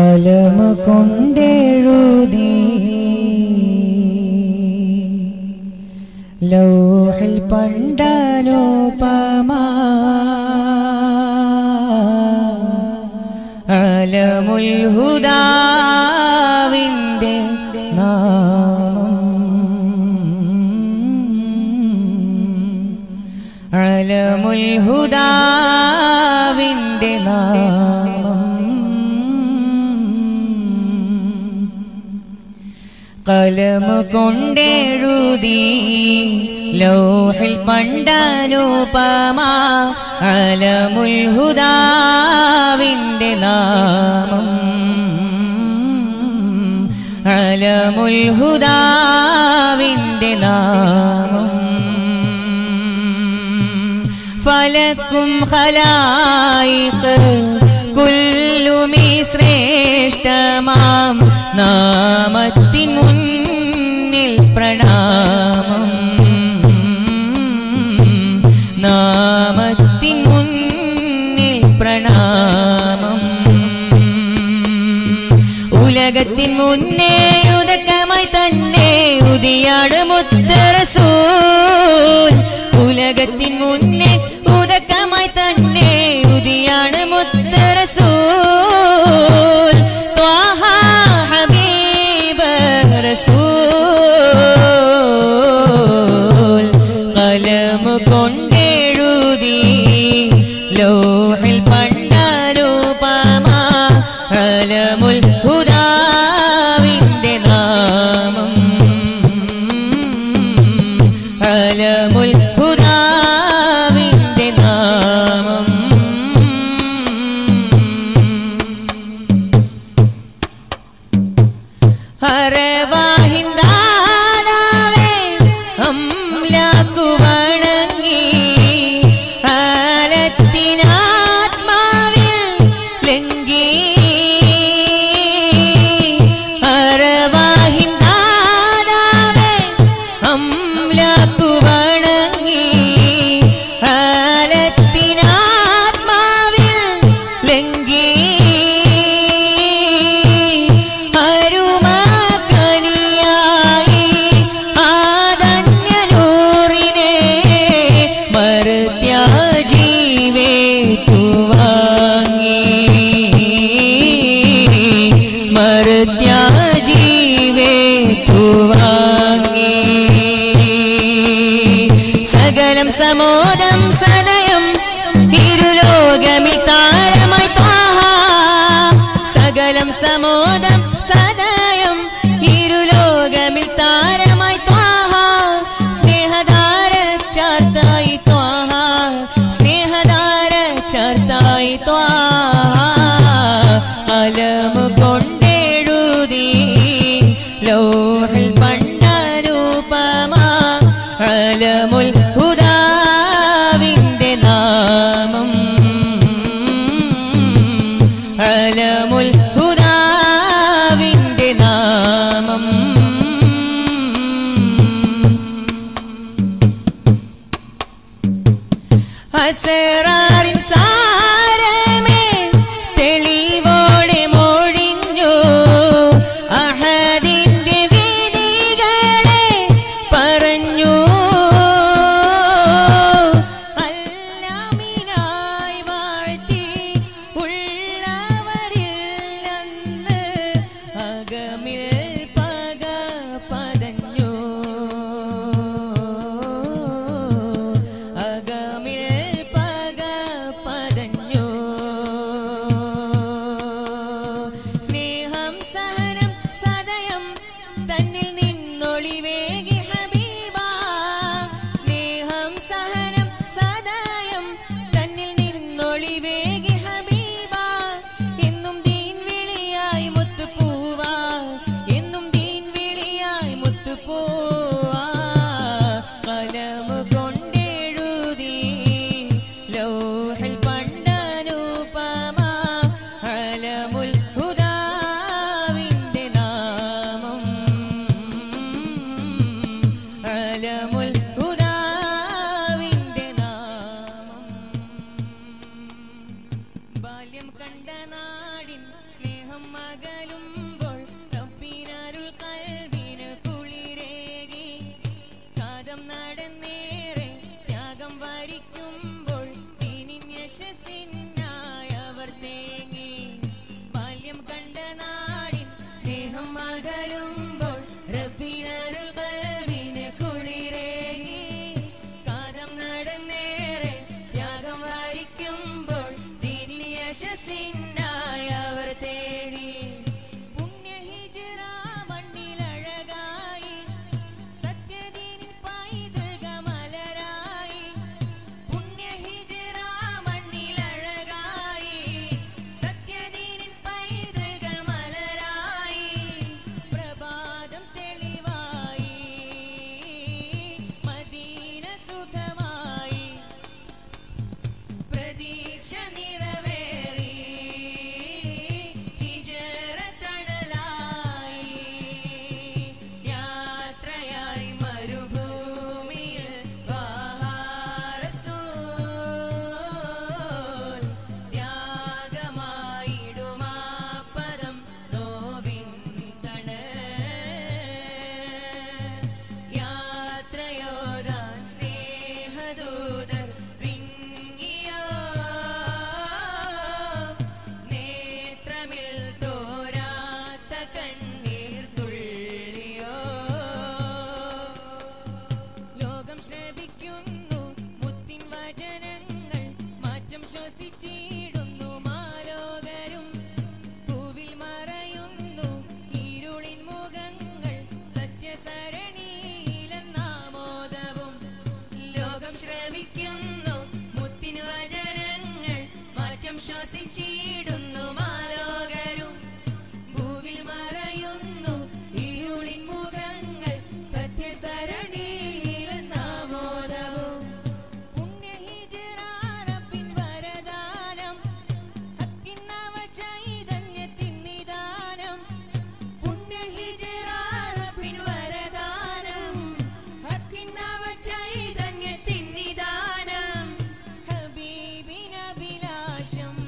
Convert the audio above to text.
കലമ കൊണ്ടെഴുതി ലൗഹിൽ പണ്ടനുപമാ അലമുൽ ഹുദാവിൻ്റെ നാമം അലമുൽ ഹുദാവിൻ്റെ നാമം കലമ കൊണ്ടെഴുതി ലൗഹിൽ പണ്ടനുപമാ അലമുൽ ഹുദാവിൻ്റെ നാമം അലമുൽ ഹുദാവിൻ്റെ നാമം ഫലക്കും ഖലായിഖ് കുല്ലുമീ ശ്രേഷ്ഠമാം നാമത്തിൻ മുന്നിൽ പ്രണാമം നാമത്തിൻ മുന്നിൽ പ്രണാമം ഉലകത്തിൻ മുന്നേ ഉദക്കമായി തന്നെ ഉദിയാണ് മുത്തറസൂൽ ഉലകത്തിൻ മുന്നേ ഉദക്കമായി തന്നെ ഉദിയാണ് മുത്തറസൂൽ ത്വാഹ ഹബീബ് റസൂൽ കലം കൊണ്ടെഴുതി ലോഹിൽ പണ്ടനുപമാ അലമുൽ ഹുദാവിൻ്റെ നാമം അലമുൽ ഹുദാവിൻ്റെ നാമം അരവാഹിന്ദാനാവേ അംലാക്കു വണങ്ങി ആലത്തിനാത്മാവിൽ ലംഘി അരവാഹിന്ദാനാവേ അംലാക്കു വണങ്ങി ആലത്തിനാത്മാവിൽ ലംഘി അരുമകനിയായി ആദന്യനൂറിനെ മർത്യാജീവേ തുവാങ്ങി മർത്യാജീവേ തുവാങ്ങി സകലം സമോദം സദയം ഇരുലോകമിൽ താരമായി ത്വാഹ സകലം സമോദം സദയം ഇരുലോകമിൽ താരമായി ത്വാഹ സ്നേഹധാര ചാർത്തായി ത്വാഹ സ്നേഹധാര ചാർത്തായി ത്വാഹ അലം കൊണ്ടെഴുതി ലോഹിൽ പണ്ടനുപമാ അലമുൽ ഹുദാവിൻ്റെ നാമം അലമുൽ ഹുദാവിൻ്റെ നാമം അസറാറിൻ സാരമേ തെളിവോടെ മൊഴിഞ്ഞു അഹദിന്റെ വിധികളെ പറഞ്ഞു അല്ലാമിനായി വാഴ്ത്തി ഉള്ളവരിൽ അന്ന് അകമിൽ പക പതഞ്ഞു അകമിൽ പക പതഞ്ഞു സ്നേഹം സഹനം സദയം തന്നിൽ നിന്നൊളിവേകി ഹബീബ സ്നേഹം സഹനം സദയം തന്നിൽ നിന്നൊളിവേകി ഹബീബ എന്നും ദീൻ വിളിയായി മുത്തുപൂവാ എന്നും ദീൻ വിളിയായി മുത്തുപൂവാ കലം കൊണ്ടെഴുതി വരിക്കുമ്പോൾ ദീനിൻ യശസ്സിനായി അവർ തേങ്ങി ബാല്യം കണ്ട നാടിൻ സ്നേഹം മകരുമ്പോൾ റബ്ബിനരുൾ കൽവിന് കുളിരേകി കാതം നടന്നേറെ ത്യാഗം വരിക്കുമ്പോൾ ദീനിൻ യശസ്സിനായി അവർ തേടി പുണ്യ ഹിജ്റ മണ്ണിലഴകായി സത്യദീനിൻ പൈതൃക മലരായി പുണ്യ ഹിജ്റ മണ്ണിലഴകായി സത്യദീനിൻ പൈതൃക മലരായി പ്രഭാതം തെളിവായി മദീന സുഖമായി പ്രതീക്ഷ നിറവേറി ഹിജറത്തണലായി യാത്രയായി മരുഭൂമിയിൽ വാഹാരസൂൽ ത്യാഗമായിടുമാ പദം നോവിൻ തണൽ യാത്രയോദാൻ സ്നേഹദൂതർ വിങ്ങിയോ നേത്രമിൽ തോരാത്ത കണ്ണീർ തുള്ളിയോ ലോകം ശ്രവിക്കുന്നു മുത്തിൻ വചനങ്ങൾ മാറ്റം ശ്വസിച്ചിടുന്നു മാലോകരും പൂവിൽ മറയുന്നു ഇരുളിൻ മുഖങ്ങൾ സത്യസരണിയിലെന്നാമോദവും ലോകം ശ്രവിക്കുന്നു മുത്തിൻ വചനങ്ങൾ മാറ്റം ശ്വസിച്ചിടുന്നു മാലോകരും ഭൂവിൽ മറയുന്നു ഇരുളിൻ മുഖങ്ങൾ സത്യസരണിയിലെന്നാമോദവും പുണ്യ ഹിജ്റ റബ്ബിൻ വരദാനം ഹക്കിൻ നവ ചൈതന്യത്തിൻ നിദാനം പുണ്യ ഹിജ്റ റബ്ബിൻ വരദാനം ഹക്കിൻ നവ ചൈതന്യത്തിൻ നിദാനം ഹബീബിനഭിലാഷം